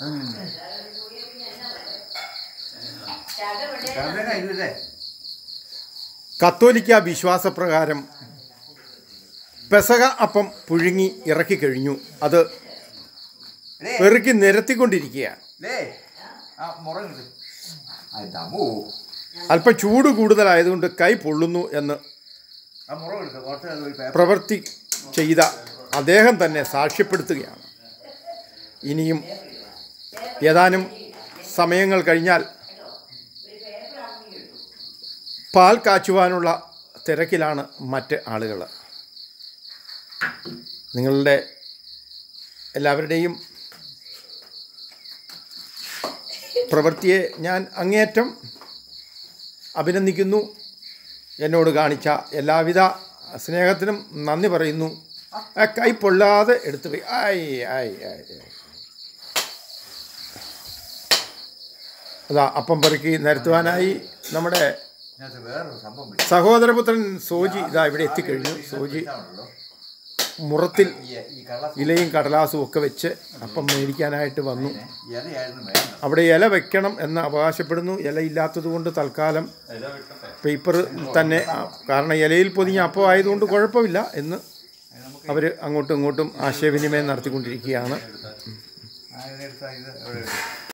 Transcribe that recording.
കിടന്നേക്കാ ഇരുന്നേ കത്തോലിക്ക വിശ്വാസപ്രകാരം പെസക അപ്പം പുഴുങ്ങി ഇറക്കി കഴിഞ്ഞു അത് ഡേ പെറുക്കി നിരത്തിക്കൊണ്ടിരിക്കുകയാണ് ഡേ ആ മുറ കിട്ടും അതമ്മോ അല്പം ചൂട് കൂടുതലായതുകൊണ്ട് കൈ പൊള്ളുന്നു എന്ന് ആ മുറ എടുക്കുക കുറച്ച് അത് ഒരു പേപ്പർ പ്രവൃത്തി ചെയ്ത അദ്ദേഹം തന്നെ സാക്ഷ്യപ്പെടുത്തുകയാണ് ഇനിയും ഏതാനും സമയങ്ങൾ കഴിഞ്ഞാൽ പാൽ കാച്ചുവാനുള്ള തിരക്കിലാണ് മറ്റ് ആളുകൾ നിങ്ങളുടെ എല്ലാവരുടെയും പ്രവൃത്തിയെ ഞാൻ അങ്ങേയറ്റം അഭിനന്ദിക്കുന്നു എന്നോട് കാണിച്ച എല്ലാവിധ സ്നേഹത്തിനും നന്ദി പറയുന്നു ആ കൈ പൊള്ളാതെ എടുത്തു പോയി ആയി ആയി ആയി ആയി. അതാ അപ്പം പെറുക്കി നിരത്തുവാനായി നമ്മുടെ ഇതിനകത്ത് വേറൊരു സംഭവം പിടി- സഹോദരപുത്രൻ സോജി ഇതാ ഇവിടെ എത്തിക്കഴിഞ്ഞു സോജി ഇതാണല്ലോ. മുറത്തിൽ ഈ ഈ കള്ള ഇലയും കടലാസും ഒക്കെ വെച്ച് അപ്പം മേടിക്കാനായിട്ട് വന്നു ഇലയായിരുന്നു വേണ്ടത് അവിടെ ഇല വെക്കണം എന്ന് അവകാശപ്പെടുന്നു ഇല ഇല്ലാത്തത് കൊണ്ട് തൽക്കാലം പേപ്പർ തന്നെ ആ, കാരണം ഇലയിൽ പൊതിഞ്ഞ അപ്പം ആയതുകൊണ്ട് കുഴപ്പമില്ല എന്ന് അവർ അങ്ങോട്ടും ഇങ്ങോട്ടും ആശയവിനിമയം നടത്തിക്കൊണ്ടിരിക്കുകയാണ് ആ, ഇതെടുത്താ ഇത് എവിടെ ഇടും?